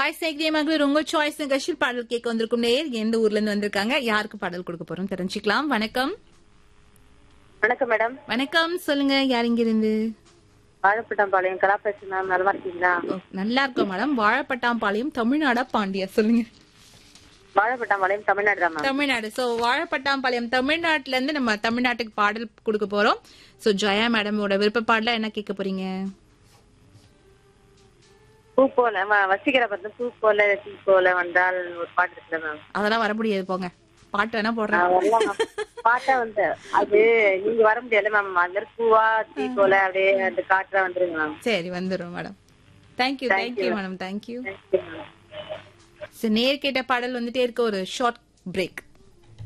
Hi சேக்திய மகளிர் உங்க choice நிகழ்ச்சியில் பாடல் கேட்க வந்திருக்கும் நேர் எந்த ஊர்ல இருந்து வந்திருக்காங்க யாருக்கு பாடல் கொடுக்க போறோம் தெரிஞ்சுக்கலாம் வணக்கம் வணக்கம் மேடம் வணக்கம் சொல்லுங்க யார் இங்க இருந்து வாழைப்பட்டாம்பாளையம் கலா பேசுறேன் மேம் நலமா இருக்கீங்களா ஓ, நல்லா இருக்கோம் மேடம் வாழைப்பட்டாம்பாளையம் தமிழ்நாடா பாண்டியா சொல்லுங்க வாழைப்பட்டாம்பாளையம் தமிழ்நாடு தான் மேம் தமிழ்நாடு சோ வாழைப்பட்டாம்பாளையம் தமிழ்நாட்டுல இருந்து நம்ம தமிழ்நாட்டுக்கு பாடல் கொடுக்க போறோம் சோ ஜெயா மேடமோட விருப்ப பாடல என்ன கேட்க போறீங்க பூ போல வ- வசீகர பத்தி பூ போல தீ போல வந்தால் ஒரு பாட்டு இருக்குல்ல மேம் அதெல்லாம் வர முடியாது போங்க பாட்டு வேணா நான் போடுறேன் வரல மேம். பாட்டா வந்து அது நீங்க வர முடியல மேம் அந்த மாதிரி பூவா தீ போல அப்படியே அந்த காற்றா வந்துருங்க மேம் சரி வந்துடும் madam thank you thank you madam thank you Thank you, ma'am. நேர் கேட்ட பாடல் வந்துட்டே இருக்க ஒரு ஷார்ட் பிரேக்